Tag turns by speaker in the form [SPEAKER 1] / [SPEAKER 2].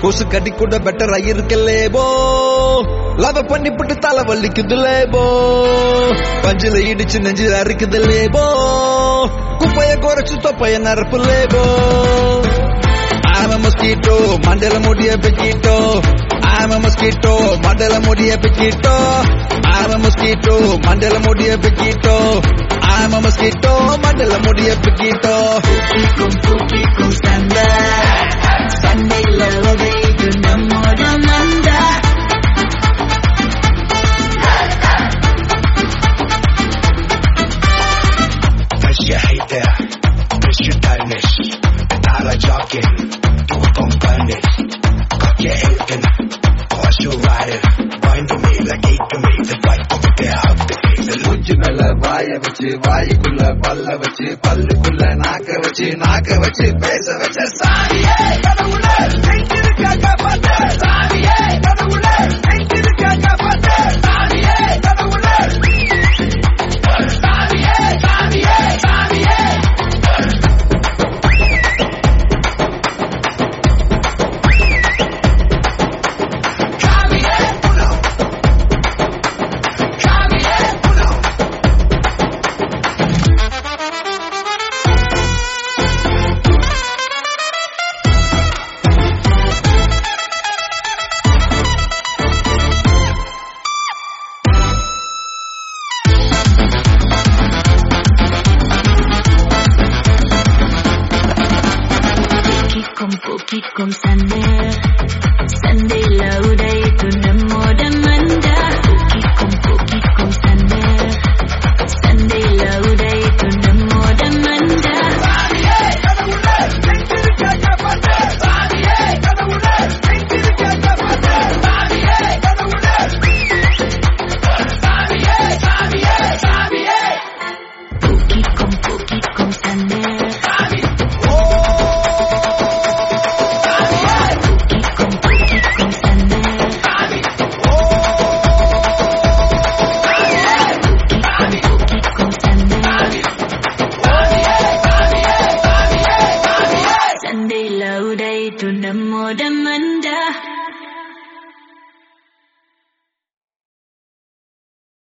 [SPEAKER 1] கொசு கடி கூட பெட்டரா இருக்கலேபோ லவ பண்ணி போட்டு தலை வலிக்குது லேபோ பஞ்சில இடிச்சு நெஞ்சில அரிக்குது லேபோ குப்பைய குறைச்சு தொப்பைய நரப்பு லேபோ I'm a mosquito, மண்டல முடிய பிக்கிட்டோ I'm a mosquito, மண்டல முடிய பிக்கிட்டோ I'm a mosquito, மண்டல முடிய பிக்கிட்டோ I'm a mosquito, மண்டல முடிய பிக்கிட்டோ
[SPEAKER 2] தூக்கிக்கும் தூக்கிக்கும் சண்டை சண்டையில உதையுது நம்மோட மண்டை
[SPEAKER 3] Cause you hate there, cause you done this. Not a jogging, do it on punish. Got you aching, cause you riding. Bind to me like eight to me, the fight over there, out the game. The
[SPEAKER 1] மூச்சு மேல வாய வச்சு வாய்க்குள்ள பல்ல வச்சு பல்லுக்குள்ள நாக்க வச்சு நாக்க வச்சு பேச வச்ச சாரியே கடவுளே